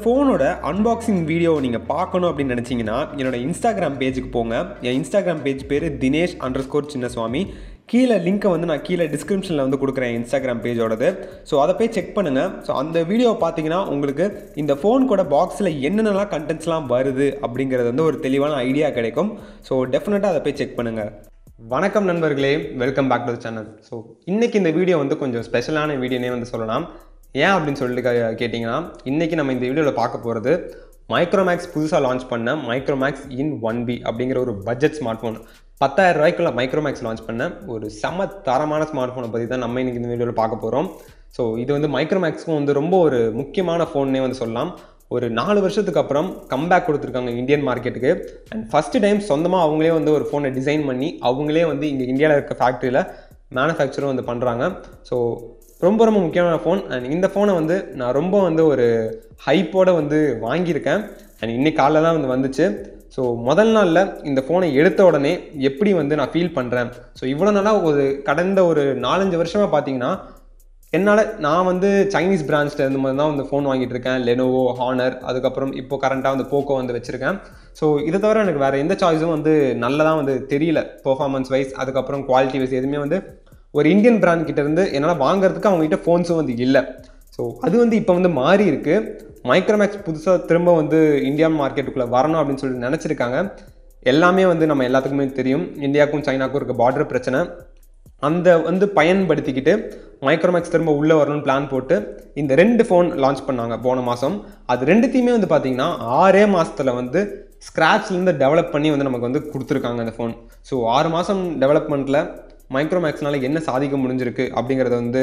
ஃபோனோட unboxing video நீங்கள் பார்க்கணும் அப்படின்னு நினச்சிங்கன்னா என்னோட இன்ஸ்டாகிராம் பேஜுக்கு போங்க என் இன்ஸ்டாகிராம் பேஜ் பேர் தினேஷ் அண்டர் ஸ்கோர் சின்னசுவாமி கீழே லிங்க்கை வந்து நான் கீழே டிஸ்கிரிப்ஷனில் வந்து கொடுக்குறேன் இன்ஸ்டாகிராம் பேஜோடது ஸோ அதை போய் செக் பண்ணுங்கள் ஸோ அந்த வீடியோவை பார்த்தீங்கன்னா உங்களுக்கு இந்த ஃபோன் கூட பாக்ஸில் என்னென்னலாம் கண்டென்ட்ஸ்லாம் வருது அப்படிங்கிறது வந்து ஒரு தெளிவான ஐடியா கிடைக்கும் ஸோ டெஃபினட்டாக அதை போய் செக் பண்ணுங்கள் வணக்கம் நண்பர்களே welcome back to channel so இன்றைக்கி இந்த வீடியோ வந்து கொஞ்சம் ஸ்பெஷலான வீடியோனே வந்து சொல்லலாம் ஏன் அப்படின்னு சொல்லிட்டு கே- கேட்டிங்கன்னா இன்றைக்கி நம்ம இந்த வீடியோவில் பார்க்க போகிறது மைக்ரோமேக்ஸ் புதுசாக லான்ச் பண்ண மைக்ரோமேக்ஸ் இன் ஒன் பி அப்படிங்கிற ஒரு பட்ஜெட் ஸ்மார்ட் ஃபோன் பத்தாயிரம் ரூபாய்க்குள்ள மைக்ரோமேக்ஸ் லான்ச் பண்ண ஒரு செம தரமான ஸ்மார்ட் ஃபோனை பற்றி தான் நம்ம இன்றைக்கி இந்த வீடியோவில் பார்க்க போகிறோம் ஸோ இது வந்து மைக்ரோமேக்ஸ்க்கும் வந்து ரொம்ப ஒரு முக்கியமான ஃபோன்னே வந்து சொல்லலாம் ஒரு நாலு வருஷத்துக்கு அப்புறம் கம்பேக் கொடுத்துருக்காங்க இந்தியன் மார்க்கெட்டுக்கு அண்ட் ஃபஸ்ட்டு டைம் சொந்தமாக அவங்களே வந்து ஒரு ஃபோனை டிசைன் பண்ணி அவங்களே வந்து இங்கே இந்தியாவில் இருக்க ஃபேக்ட்ரியில் மேனுஃபேக்சரும் வந்து பண்ணுறாங்க ஸோ ரொம்ப ரொம்ப முக்கியமான ஃபோன் அண்ட் இந்த ஃபோனை வந்து நான் ரொம்ப வந்து ஒரு ஹைப்போட வந்து வாங்கியிருக்கேன் அண்ட் இன்னைக்கு காலைல தான் வந்து வந்துச்சு ஸோ முதல் நாளில் இந்த ஃபோனை எடுத்த உடனே எப்படி வந்து நான் ஃபீல் பண்ணுறேன் ஸோ இவ்வளோ நாளாக ஒரு கடந்த ஒரு நாலஞ்சு வருஷமாக பார்த்தீங்கன்னா என்னால் நான் வந்து சைனீஸ் பிராண்ட்ஸ்ல இருந்து மாதிரி தான் வந்து ஃபோன் வாங்கிட்டு இருக்கேன் லெனோவோ ஹானர் அதுக்கப்புறம் இப்போ கரண்ட்டாக வந்து போக்கோ வந்து வச்சுருக்கேன் ஸோ இதை தவிர எனக்கு வேறு எந்த சாய்ஸும் வந்து நல்லதாக வந்து தெரியல பெர்ஃபார்மன்ஸ் வைஸ் அதுக்கப்புறம் குவாலிட்டி வைஸ் எதுவுமே வந்து ஒரு இந்தியன் பிராண்ட் கிட்ட இருந்து என்னால் வாங்குறதுக்கு அவங்ககிட்ட ஃபோன்ஸும் வந்து இல்லை ஸோ அது வந்து இப்போ வந்து மாறி இருக்கு மைக்ரோமேக்ஸ் புதுசாக திரும்ப வந்து இந்தியா மார்க்கெட்டுக்குள்ளே வரணும் அப்படின்னு சொல்லி நினச்சிருக்காங்க எல்லாமே வந்து நம்ம எல்லாத்துக்குமே தெரியும் இந்தியாவுக்கும் சைனாக்கும் இருக்க பார்டர் பிரச்சனை அந்த வந்து பயன்படுத்திக்கிட்டு மைக்ரோமேக்ஸ் திரும்ப உள்ளே வரணும்னு பிளான் போட்டு இந்த ரெண்டு ஃபோன் லான்ச் பண்ணாங்க போன மாதம் அது ரெண்டுத்தையுமே வந்து பார்த்தீங்கன்னா ஆறே மாசத்துல வந்து ஸ்க்ராட்ச்லேருந்து டெவலப் பண்ணி வந்து நமக்கு வந்து கொடுத்துருக்காங்க அந்த ஃபோன் ஸோ ஆறு மாதம் டெவலப்மெண்ட்டில் மைக்ரோமேக்ஸ்னால என்ன சாதிக்க முடிஞ்சிருக்கு அப்படிங்கிறத வந்து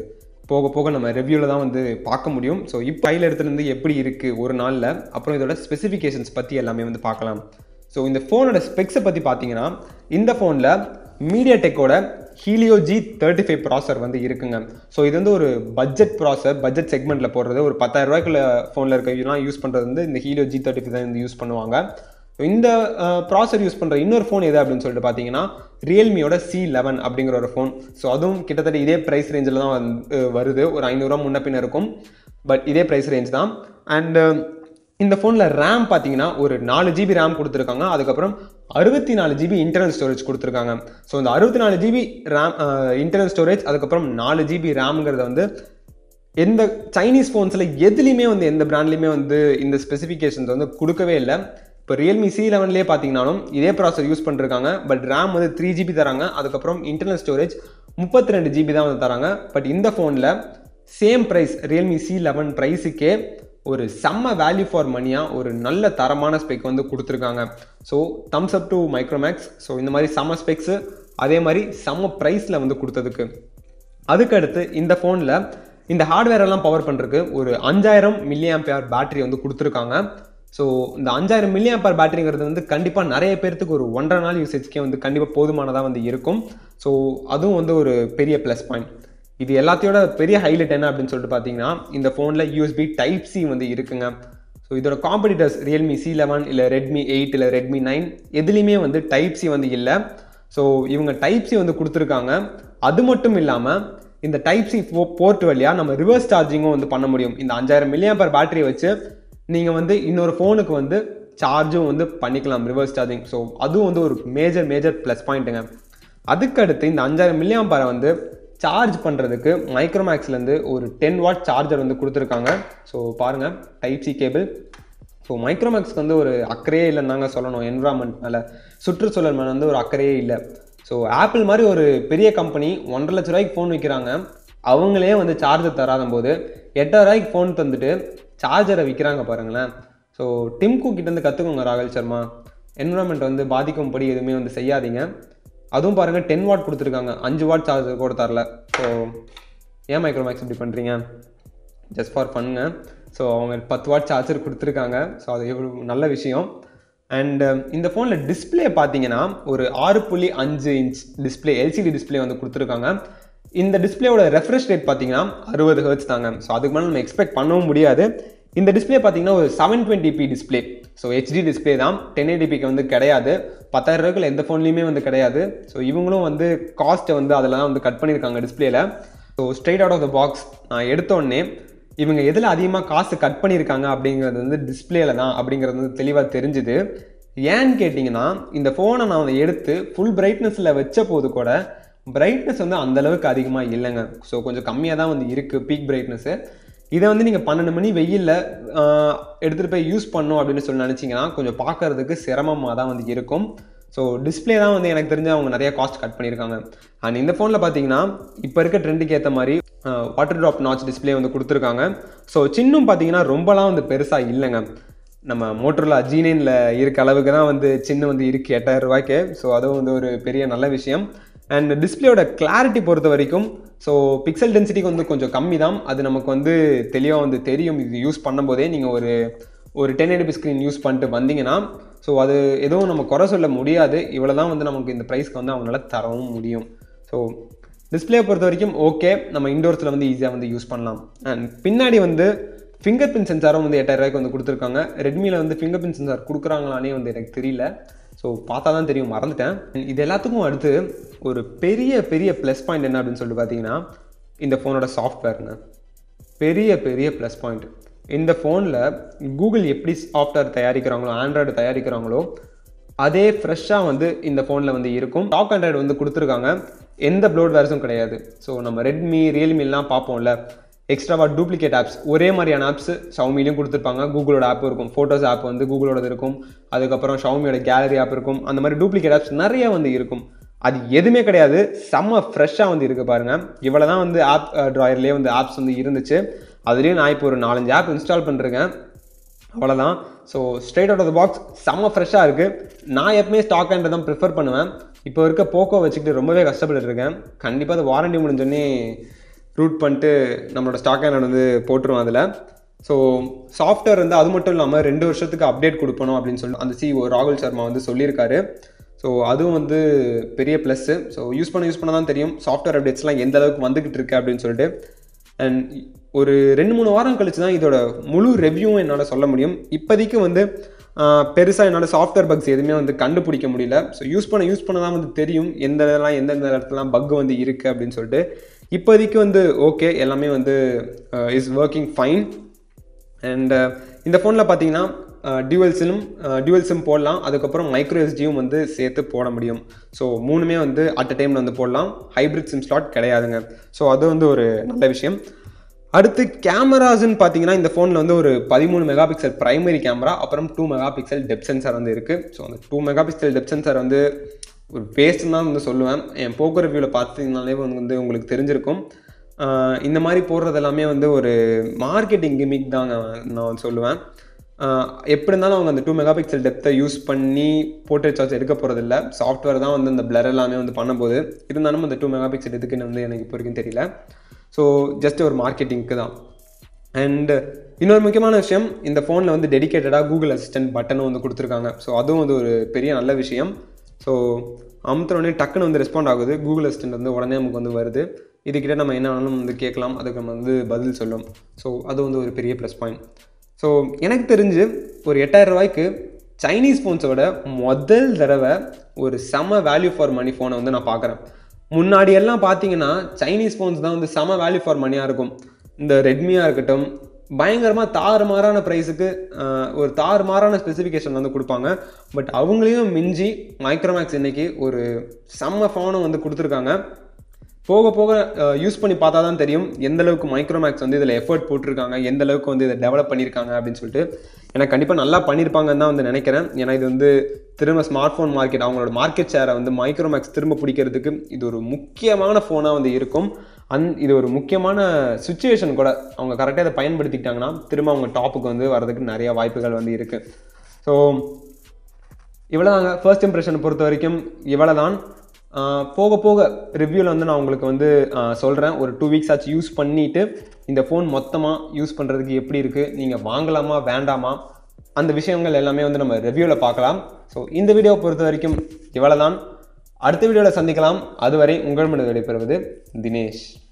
போக போக நம்ம ரிவ்யூவில் தான் வந்து பார்க்க முடியும் ஸோ இப்போ கையில் எடுத்துலேருந்து எப்படி இருக்குது ஒரு நாளில் அப்புறம் இதோட ஸ்பெசிஃபிகேஷன்ஸ் பற்றி எல்லாமே வந்து பார்க்கலாம் ஸோ இந்த ஃபோனோட ஸ்பெக்ஸை பற்றி பார்த்தீங்கன்னா இந்த ஃபோனில் மீடியா டெக்கோட Helio G thirty five processor வந்து இருக்குங்க ஸோ இது வந்து ஒரு பட்ஜெட் ப்ராசர் பட்ஜெட் செக்மெண்ட்டில் போடுறது ஒரு பத்தாயிரம் ரூபாய்க்குள்ள ஃபோனில் இருக்க இதெல்லாம் யூஸ் பண்ணுறது வந்து இந்த ஹீலியோ ஜி தேர்ட்டி ஃபைவ் தான் வந்து யூஸ் பண்ணுவாங்க இந்த ப்ராசர் யூஸ் பண்ணுற இன்னொரு ஃபோன் எது அப்படின்னு சொல்லிட்டு பார்த்தீங்கன்னா ரியல்மியோட சி லெவன் அப்படிங்கிற ஒரு ஃபோன் ஸோ அதுவும் கிட்டத்தட்ட இதே ப்ரைஸ் ரேஞ்சில் தான் வந்து வருது ஒரு ஐநூறுரூவா முன்ன பின்ன இருக்கும் பட் இதே ப்ரைஸ் ரேஞ்ச் தான் அண்ட் இந்த ஃபோனில் ரேம் பார்த்தீங்கன்னா ஒரு நாலு ஜிபி ரேம் கொடுத்துருக்காங்க அதுக்கப்புறம் அறுபத்தி நாலு ஜிபி இன்டர்னல் ஸ்டோரேஜ் கொடுத்துருக்காங்க ஸோ இந்த அறுபத்தி நாலு ஜிபி ரேம் இன்டர்னல் ஸ்டோரேஜ் அதுக்கப்புறம் நாலு ஜிபி ரேம்ங்கிறத வந்து எந்த சைனீஸ் ஃபோன்ஸில் எதுலேயுமே வந்து எந்த பிராண்ட்லேயுமே வந்து இந்த ஸ்பெசிஃபிகேஷன்ஸ் வந்து கொடுக்கவே இல்லை இப்போ ரியல்மி சி லெவன்லேயே பார்த்தீங்கன்னாலும் இதே ப்ராசர் யூஸ் பண்ணிருக்காங்க பட் ரேம் வந்து த்ரீ ஜிபி தராங்க அதுக்கப்புறம் இன்டர்னல் ஸ்டோரேஜ் முப்பத்தி ரெண்டு ஜிபி தான் வந்து தராங்க பட் இந்த ஃபோனில் same price Realme C eleven ப்ரைஸுக்கே ஒரு செம்ம வேல்யூ ஃபார் மணியாக ஒரு நல்ல தரமான ஸ்பெக் வந்து கொடுத்துருக்காங்க so thumbs up to Micromax so இந்த மாதிரி செம்ம ஸ்பெக்ஸு அதே மாதிரி செம்ம ப்ரைஸில் வந்து கொடுத்ததுக்கு அதுக்கடுத்து இந்த ஃபோனில் இந்த ஹார்ட்வேர் எல்லாம் பவர் பண்ணுறதுக்கு ஒரு அஞ்சாயிரம் மில்லி ஆம்பியர் பேட்டரி வந்து கொடுத்துருக்காங்க ஸோ இந்த அஞ்சாயிரம் மில்லி ஆம்பியர் பேட்டரிங்கிறது வந்து கண்டிப்பாக நிறைய பேர்த்துக்கு ஒரு ஒன்றரை நாள் யூசேஜ்க்கே வந்து கண்டிப்பாக போதுமானதாக வந்து இருக்கும் ஸோ அதுவும் வந்து ஒரு பெரிய ப்ளஸ் பாயிண்ட் இது எல்லாத்தையோட பெரிய ஹைலைட் என்ன அப்படின்னு சொல்லிட்டு பார்த்தீங்கன்னா இந்த ஃபோனில் யூஎஸ்பி டைப் சி வந்து இருக்குங்க ஸோ இதோட காம்படிட்டர்ஸ் ரியல்மி சி லெவன் இல்லை ரெட்மி எயிட் இல்லை ரெட்மி நைன் எதுலேயுமே வந்து டைப் சி வந்து இல்லை ஸோ இவங்க டைப் சி வந்து கொடுத்துருக்காங்க அது மட்டும் இல்லாமல் இந்த டைப் சி போர்ட் வழியாக நம்ம ரிவர்ஸ் சார்ஜிங்கும் வந்து பண்ண முடியும் இந்த அஞ்சாயிரம் மில்லியம் பர் பேட்டரியை வச்சு நீங்கள் வந்து இன்னொரு ஃபோனுக்கு வந்து சார்ஜும் வந்து பண்ணிக்கலாம் ரிவர்ஸ் சார்ஜிங் ஸோ அதுவும் வந்து ஒரு மேஜர் மேஜர் ப்ளஸ் பாயிண்ட்டுங்க அதுக்கடுத்து இந்த அஞ்சாயிரம் மில்லியம் பரை வந்து சார்ஜ் பண்ணுறதுக்கு மைக்ரோமேக்ஸ்லேருந்து ஒரு டென் வாட் சார்ஜர் வந்து கொடுத்துருக்காங்க ஸோ பாருங்கள் டைப் சி கேபிள் ஸோ மைக்ரோமேக்ஸ்க்கு வந்து ஒரு அக்கறையே இல்லைன்னு தாங்க சொல்லணும் என்விரான்மெண்ட் மேலே சுற்றுச்சூழல் மேலே வந்து ஒரு அக்கறையே இல்லை ஸோ ஆப்பிள் மாதிரி ஒரு பெரிய கம்பெனி ஒன்றரை லட்ச ரூபாய்க்கு ஃபோன் விற்கிறாங்க அவங்களே வந்து சார்ஜர் தராத போது எட்டாயிரம் ரூபாய்க்கு ஃபோன் தந்துட்டு சார்ஜரை விற்கிறாங்க பாருங்களேன் ஸோ டிம்கு கிட்டேருந்து கற்றுக்கோங்க ராகுல் சர்மா என்விரான்மெண்ட் வந்து பாதிக்கும்படி எதுவுமே வந்து செய்யாதீங்க அதுவும் பாருங்கள் டென் வாட் கொடுத்துருக்காங்க அஞ்சு வாட் சார்ஜர் கூட தரல ஸோ ஏன் மைக்ரோமேக்ஸ் இப்படி பண்ணுறீங்க ஜஸ்ட் ஃபார் ஃபன்னுங்க ஸோ அவங்க பத்து வாட் சார்ஜர் கொடுத்துருக்காங்க ஸோ அது எவ்வளோ நல்ல விஷயம் அண்ட் இந்த ஃபோனில் டிஸ்பிளே பார்த்தீங்கன்னா ஒரு ஆறு புள்ளி அஞ்சு இன்ச் டிஸ்பிளே எல்சிடி டிஸ்பிளே வந்து கொடுத்துருக்காங்க இந்த டிஸ்பிளேயோட ரெஃப்ரெஷ் ரேட் பார்த்தீங்கன்னா அறுபது ஹெர்ட்ஸ் தாங்க ஸோ அதுக்கு மேலே நம்ம எக்ஸ்பெக்ட் பண்ணவும் முடியாது இந்த டிஸ்பிளே பார்த்தீங்கன்னா ஒரு seven twenty P display so HD display தான் டென் எயிட்டிபிக்கு வந்து கிடையாது பத்தாயிரம் ரூபாய்க்குள்ள எந்த ஃபோன்லையுமே வந்து கிடையாது ஸோ இவங்களும் வந்து காஸ்ட்டை வந்து அதில் தான் வந்து கட் பண்ணியிருக்காங்க டிஸ்பிளேல so straight out of the box நான் எடுத்த உடனே இவங்க எதில் அதிகமாக காசு கட் பண்ணியிருக்காங்க அப்படிங்கிறது வந்து டிஸ்பிளேல தான் அப்படிங்கிறது வந்து தெளிவாக தெரிஞ்சுது ஏன்னு கேட்டிங்கன்னா இந்த ஃபோனை நான் வந்து எடுத்து ஃபுல் பிரைட்னஸில் வச்ச போது கூட பிரைட்னஸ் வந்து அந்த அளவுக்கு அதிகமாக இல்லைங்க ஸோ கொஞ்சம் கம்மியாக தான் வந்து இருக்குது பீக் பிரைட்னஸ்ஸு இதை வந்து நீங்கள் பன்னெண்டு மணி வெயிலில் எடுத்துகிட்டு போய் யூஸ் பண்ணோம் அப்படின்னு சொல்லி நினச்சிங்கன்னா கொஞ்சம் பார்க்கறதுக்கு சிரமமாக தான் வந்து இருக்கும் ஸோ டிஸ்பிளே தான் வந்து எனக்கு தெரிஞ்சு அவங்க நிறைய காஸ்ட் கட் பண்ணியிருக்காங்க அண்ட் இந்த ஃபோனில் பார்த்தீங்கன்னா இப்போ இருக்க ட்ரெண்டுக்கு ஏற்ற மாதிரி வாட்டர் ட்ராப் நாச் டிஸ்பிளே வந்து கொடுத்துருக்காங்க ஸோ சின்னும் பார்த்தீங்கன்னா ரொம்பலாம் வந்து பெருசாக இல்லைங்க நம்ம மோட்டரில் ஜீனைனில் இருக்க அளவுக்கு தான் வந்து சின்ன வந்து இருக்குது எட்டாயிரம் ரூபாய்க்கு ஸோ அதுவும் வந்து ஒரு பெரிய நல்ல விஷயம் அண்ட் டிஸ்பிளேயோட கிளாரிட்டி பொறுத்த வரைக்கும் ஸோ பிக்சல் டென்சிட்டிக்கு வந்து கொஞ்சம் கம்மி தான் அது நமக்கு வந்து தெளிவாக வந்து தெரியும் இது யூஸ் பண்ணும்போதே நீங்கள் ஒரு ஒரு டென் எடிபி ஸ்க்ரீன் யூஸ் பண்ணிட்டு வந்தீங்கன்னா ஸோ அது எதுவும் நம்ம குறை சொல்ல முடியாது இவ்வளோ தான் வந்து நமக்கு இந்த ப்ரைஸ்க்கு வந்து அவங்களால தரவும் முடியும் ஸோ டிஸ்பிளே பொறுத்த வரைக்கும் ஓகே நம்ம இண்டோர்ஸில் வந்து ஈஸியாக வந்து யூஸ் பண்ணலாம் அண்ட் பின்னாடி வந்து ஃபிங்கர் பிரிண்ட் சென்சாரும் வந்து எட்டாயிரம் ரூபாய்க்கு வந்து கொடுத்துருக்காங்க ரெட்மியில் வந்து ஃபிங்கர் பிரிண்ட் சென்சார் கொடுக்குறாங்களானே வந்து எனக்கு தெரியல ஸோ பார்த்தா தான் தெரியும் மறந்துட்டேன் இது எல்லாத்துக்கும் அடுத்து ஒரு பெரிய பெரிய ப்ளஸ் பாயிண்ட் என்ன அப்படின்னு சொல்லிட்டு பார்த்தீங்கன்னா இந்த ஃபோனோட சாஃப்ட்வேருங்க பெரிய பெரிய ப்ளஸ் பாயிண்ட் இந்த ஃபோனில் கூகுள் எப்படி சாஃப்ட்வேர் தயாரிக்கிறாங்களோ ஆண்ட்ராய்டு தயாரிக்கிறாங்களோ அதே ஃப்ரெஷ்ஷாக வந்து இந்த ஃபோனில் வந்து இருக்கும் டாப் ஆண்ட்ராய்டு வந்து கொடுத்துருக்காங்க எந்த ப்ளோட் வேர்ஸும் கிடையாது ஸோ நம்ம ரெட்மி ரியல்மிலாம் பார்ப்போம்ல எக்ஸ்ட்ராவாக டூப்ளிகேட் ஆப்ஸ் ஒரே மாதிரியான ஆப்ஸ் ஷவுமிலையும் கொடுத்துருப்பாங்க கூகுளோட ஆப் இருக்கும் ஃபோட்டோஸ் ஆப் வந்து கூகுளோடது இருக்கும் அதுக்கப்புறம் ஷவுமியோட கேலரி ஆப் இருக்கும் அந்த மாதிரி டூப்ளிகேட் ஆப்ஸ் நிறைய வந்து இருக்கும் அது எதுவுமே கிடையாது செம்ம ஃப்ரெஷ்ஷாக வந்து இருக்குது பாருங்கள் இவ்வளோ தான் வந்து ஆப் ட்ராயர்லேயே வந்து ஆப்ஸ் வந்து இருந்துச்சு அதுலேயும் நான் இப்போ ஒரு நாலஞ்சு ஆப் இன்ஸ்டால் பண்ணிருக்கேன் அவ்வளோதான் so straight out of the box செம்ம ஃப்ரெஷ்ஷாக இருக்குது நான் எப்பவுமே ஸ்டாக் ஹேண்டை தான் ப்ரிஃபர் பண்ணுவேன் இப்போ இருக்க போக்கோ வச்சுக்கிட்டு ரொம்பவே கஷ்டப்பட்டு இருக்கேன் கண்டிப்பாக அது வாரண்டி முடிஞ்சோடனே ரூட் பண்ணிட்டு நம்மளோட ஸ்டாக் ஹேண்ட் வந்து போட்டுருவோம் அதில் ஸோ சாஃப்ட்வேர் வந்து அது மட்டும் இல்லாமல் ரெண்டு வருஷத்துக்கு அப்டேட் கொடுக்கணும் அப்படின்னு சொல்லி அந்த சிஓ ராகுல் சர்மா வந்து சொல்லியிருக்காரு ஸோ அதுவும் வந்து பெரிய ப்ளஸ்ஸு ஸோ யூஸ் பண்ண யூஸ் பண்ண தான் தெரியும் சாஃப்ட்வேர் அப்டேட்ஸ்லாம் எந்த அளவுக்கு வந்துக்கிட்டு இருக்கு அப்படின்னு சொல்லிட்டு அண்ட் ஒரு ரெண்டு மூணு வாரம் கழிச்சு தான் இதோட முழு ரெவ்யூவும் என்னால் சொல்ல முடியும் இப்போதைக்கு வந்து பெருசாக என்னால் சாஃப்ட்வேர் பக்ஸ் எதுவுமே வந்து கண்டுபிடிக்க முடியல ஸோ யூஸ் பண்ண யூஸ் பண்ண தான் வந்து தெரியும் எந்த இதெல்லாம் எந்தெந்த இடத்துலலாம் பக் வந்து இருக்குது அப்படின்னு சொல்லிட்டு இப்போதைக்கு வந்து ஓகே எல்லாமே வந்து இஸ் ஒர்க்கிங் ஃபைன் அண்ட் இந்த ஃபோனில் பார்த்தீங்கன்னா டியூவல் சிம் டியூவல் சிம் போடலாம் அதுக்கப்புறம் மைக்ரோ எஸ்டியும் வந்து சேர்த்து போட முடியும் ஸோ மூணுமே வந்து அட் அ டைமில் வந்து போடலாம் ஹைப்ரிட் சிம் ஸ்லாட் கிடையாதுங்க ஸோ அது வந்து ஒரு நல்ல விஷயம் அடுத்து கேமராஸ்ன்னு பார்த்தீங்கன்னா இந்த ஃபோனில் வந்து ஒரு பதிமூணு மெகா பிக்சல் ப்ரைமரி கேமரா அப்புறம் two megapixel depth sensor வந்து இருக்குது ஸோ அந்த two megapixel depth sensor வந்து ஒரு வேஸ்ட்னு தான் வந்து சொல்லுவேன் என் போக்கோ ரிவ்யூவில் பார்த்தீங்கனாலே வந்து உங்களுக்கு தெரிஞ்சிருக்கும் இந்த மாதிரி போடுறது எல்லாமே வந்து ஒரு மார்க்கெட்டிங் கிமிக் தாங்க நான் சொல்லுவேன் எப்படி இருந்தாலும் அவங்க அந்த டூ மெகா பிக்சல் டெப்த்தை யூஸ் பண்ணி போர்ட்ரேட் சார்ஜ் எடுக்க போகிறதில்ல சாஃப்ட்வேர் தான் வந்து அந்த பிளர் எல்லாமே வந்து பண்ணும்போது இருந்தாலும் அந்த டூ மெகா பிக்சல் எதுக்குன்னு வந்து எனக்கு இப்போ வரைக்கும் தெரியல ஸோ ஜஸ்ட் ஒரு மார்க்கெட்டிங்க்கு தான் அண்ட் இன்னொரு முக்கியமான விஷயம் இந்த ஃபோனில் வந்து டெடிக்கேட்டடாக கூகுள் அசிஸ்டன்ட் பட்டனும் வந்து கொடுத்துருக்காங்க ஸோ அதுவும் வந்து ஒரு பெரிய நல்ல விஷயம் ஸோ அமுத்தினோடனே டக்குன்னு வந்து ரெஸ்பாண்ட் ஆகுது கூகுள் அசிஸ்டன்ட் வந்து உடனே நமக்கு வந்து வருது இதுக்கிட்ட நம்ம என்ன வேணாலும் வந்து கேட்கலாம் அதுக்கு நம்ம வந்து பதில் சொல்லும் ஸோ அது வந்து ஒரு பெரிய ப்ளஸ் பாயிண்ட் ஸோ எனக்கு தெரிஞ்சு ஒரு எட்டாயிரம் ரூபாய்க்கு சைனீஸ் ஃபோன்ஸோட முதல் தடவை ஒரு செம வேல்யூ ஃபார் மணி ஃபோனை வந்து நான் பார்க்குறேன் முன்னாடி எல்லாம் பார்த்தீங்கன்னா சைனீஸ் ஃபோன்ஸ் தான் வந்து செம வேல்யூ ஃபார் மணியாக இருக்கும் இந்த ரெட்மியாக இருக்கட்டும் பயங்கரமாக தாறுமாறான ப்ரைஸுக்கு ஒரு தாறுமாறான ஸ்பெசிஃபிகேஷன் வந்து கொடுப்பாங்க பட் அவங்களையும் மிஞ்சி மைக்ரோமேக்ஸ் இன்னைக்கு ஒரு செம்ம ஃபோனை வந்து கொடுத்துருக்காங்க போக போக யூஸ் பண்ணி பார்த்தா தான் தெரியும் எந்த அளவுக்கு மைக்ரோமேக்ஸ் வந்து இதில் எஃபர்ட் போட்டிருக்காங்க எந்த அளவுக்கு வந்து இதை டெவலப் பண்ணியிருக்காங்க அப்படின்னு சொல்லிட்டு எனக்கு கண்டிப்பாக நல்லா பண்ணியிருப்பாங்கன்னு தான் வந்து நினைக்கிறேன் ஏன்னா இது வந்து திரும்ப ஸ்மார்ட் ஃபோன் மார்க்கெட் அவங்களோட மார்க்கெட் ஷேரை வந்து மைக்ரோமேக்ஸ் திரும்ப பிடிக்கிறதுக்கு இது ஒரு முக்கியமான ஃபோனாக வந்து இருக்கும் அந் இது ஒரு முக்கியமான சுச்சுவேஷன் கூட அவங்க கரெக்டாக இதை பயன்படுத்திக்கிட்டாங்கன்னா திரும்ப அவங்க டாப்புக்கு வந்து வரதுக்கு நிறைய வாய்ப்புகள் வந்து இருக்குது ஸோ இவ்வளோதாங்க ஃபர்ஸ்ட் இம்ப்ரெஷனை பொறுத்த வரைக்கும் இவ்வளோ தான் போக போக ரிவ்யூவில் வந்து நான் உங்களுக்கு வந்து சொல்கிறேன் ஒரு டூ வீக்ஸ் ஆச்சு யூஸ் பண்ணிவிட்டு இந்த ஃபோன் மொத்தமாக யூஸ் பண்ணுறதுக்கு எப்படி இருக்குது நீங்கள் வாங்கலாமா வேண்டாமா அந்த விஷயங்கள் எல்லாமே வந்து நம்ம ரிவ்யூவில் பார்க்கலாம் ஸோ இந்த வீடியோவை பொறுத்த வரைக்கும் இவ்வளோ தான் அடுத்த வீடியோவில் சந்திக்கலாம் அதுவரை உங்கள் மனது விடைபெறுவது தினேஷ்